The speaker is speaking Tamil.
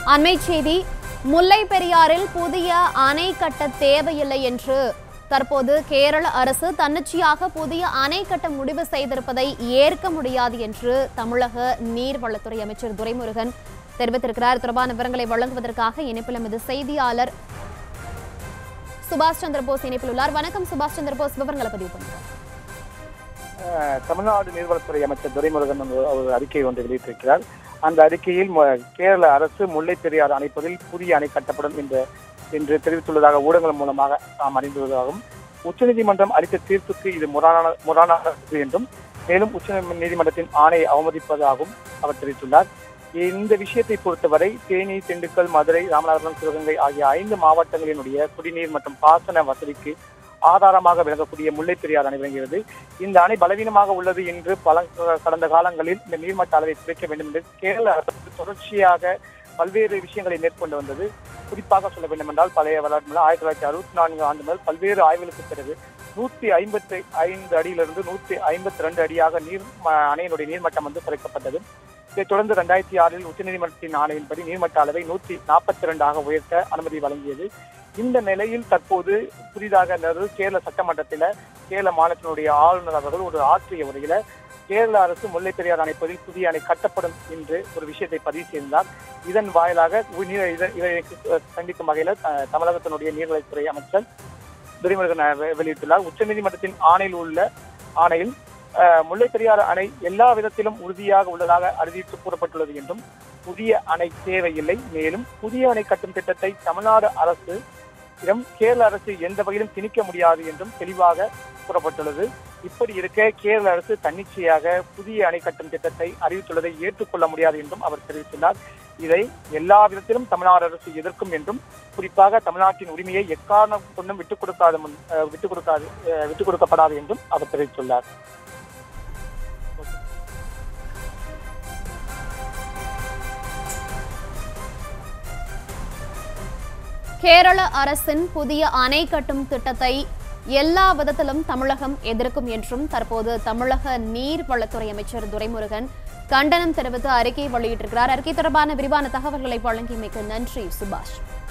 அண்மை செய்தி முல்லை பெரியாறில் புதிய அணை கட்ட தேவையில்லை என்று தற்போது கேரள அரசு தன்னிச்சையாக புதிய அணை கட்ட முடிவு செய்திருப்பதை ஏற்க முடியாது என்று தமிழக நீர்வளத்துறை அமைச்சர் துரைமுருகன் தெரிவித்திருக்கிறார் இது தொடர்பான விவரங்களை வழங்குவதற்காக இணைப்பில் எமது செய்தியாளர் சுபாஷ் சந்திர போஸ் இணைப்பில் உள்ளார் வணக்கம் சுபாஷ் சந்திர போஸ் விவரங்களை பதிவு பண்ணுங்க அஹ், தமிழ்நாடு நீர்வளத்துறை அமைச்சர் துரைமுருகன் ஒரு- ஒரு அறிக்கை ஒன்றை வெளியிட்டிருக்கிறார் அந்த அறிக்கையில் ம- கேரள அரசு முல்லை பெரியாறு அணைப்பதில் புதிய அணை கட்டப்படும் என்று என்று தெரிவித்துள்ளதாக ஊடகங்கள் மூலமாக நாம் அறிந்துள்ளதாகவும் உச்சநீதிமன்றம் அளித்த தீர்ப்புக்கு இது முரணான முரணானது என்றும் மேலும் உச்ச நீதிமன்றத்தின் ஆணையை அவமதிப்பதாகவும் அவர் தெரிவித்துள்ளார் இந்த விஷயத்தை பொறுத்தவரை தேனி திண்டுக்கல் மதுரை ராமநாதபுரம் சிவகங்கை ஆகிய ஐந்து மாவட்டங்களினுடைய குடிநீர் மற்றும் பாசன வசதிக்கு ஆதாரமாக விளங்கக்கூடிய முல்லை பெரியாறு அணை விளங்குகிறது இந்த அணை பலவீனமாக உள்ளது என்று பல கடந்த காலங்களில் இந்த நீர்மட்ட அளவை குறைக்க வேண்டும் என்று கேரள அரசு தொடர்ச்சியாக பல்வேறு விஷயங்களை மேற்கொண்டு வந்தது குறிப்பாக சொல்ல வேண்டும் என்றால் பழைய வரலாற்று ஆயிரத்தி தொள்ளாயிரத்தி அறுபத்தி நான்கு ஆண்டு முதல் பல்வேறு ஆய்வுகளுக்கு பிறகு நூற்றி ஐம்பத்தி ஐந்து அடியிலிருந்து நூற்றி ஐம்பத்தி ரெண்டு அடியாக நீர் ம- அணையினுடைய நீர்மட்டம் வந்து குறைக்கப்பட்டது இதைத் தொடர்ந்து ரெண்டாயிரத்தி ஆறில் உச்சநீதிமன்றத்தின் ஆணையின்படி நீர்மட்ட அளவை நூற்றி நாற்பத்தி ரெண்டாக உயர்த்த அனுமதி வழங்கியது இந்த நிலையில் தற்போது புதிதாக அதாவது கேரள சட்டமன்றத்தில் கேரள மாநிலத்தினுடைய ஆளுநர் அவர்கள் ஒரு ஆற்றிய உரையில கேரள அரசு முல்லை பெரியாறு அணைப்பதில் புதிய அணை கட்டப்படும் என்று ஒரு விஷயத்தை பதிவு செய்திருந்தார் இதன் வாயிலாக உ- நீர் இத- இதை கண்டிக்கும் வகையில் அஹ், தமிழகத்தினுடைய நீர்வளத்துறை அமைச்சர் துரைமுருகன் அஹ், வெ- வெளியிட்டுள்ளார் உச்சநீதிமன்றத்தின் ஆணையில் உள்ள ஆணையில் அஹ், முல்லை பெரியாறு அணை எல்லா விதத்திலும் உறுதியாக உள்ளதாக அறிவித்து கூறப்பட்டுள்ளது என்றும் புதிய அணை தேவையில்லை மேலும் புதிய அணை கட்டும் திட்டத்தை தமிழ்நாடு அரசு இடம் கேரள அரசு எந்த வகையிலும் திணிக்க முடியாது என்றும் தெளிவாக கூறப்பட்டுள்ளது இப்படி இருக்க கேரள அரசு தன்னிச்சையாக புதிய அணை கட்டும் திட்டத்தை அறிவித்துள்ளதை ஏற்றுக்கொள்ள முடியாது என்றும் அவர் தெரிவித்துள்ளார் இதை எல்லா விதத்திலும் தமிழ்நாடு அரசு எதிர்க்கும் என்றும் குறிப்பாக தமிழ்நாட்டின் உரிமையை எக்காரணம் கொண்டும் விட்டுக் கொடுக்காத முன் அஹ், விட்டுக் கொடுக்காது அஹ், விட்டுக் கொடுக்கப்படாது என்றும் அவர் தெரிவித்துள்ளார் கேரள அரசின் புதிய அணை கட்டும் திட்டத்தை எல்லா விதத்திலும் தமிழகம் எதிர்க்கும் என்றும் தற்போது தமிழக நீர்வளத்துறை அமைச்சர் துரைமுருகன் கண்டனம் தெரிவித்து அறிக்கை வெளியிட்டிருக்கிறார் அறிக்கை தொடர்பான விரிவான தகவல்களை வழங்கியமைக்கு நன்றி சுபாஷ்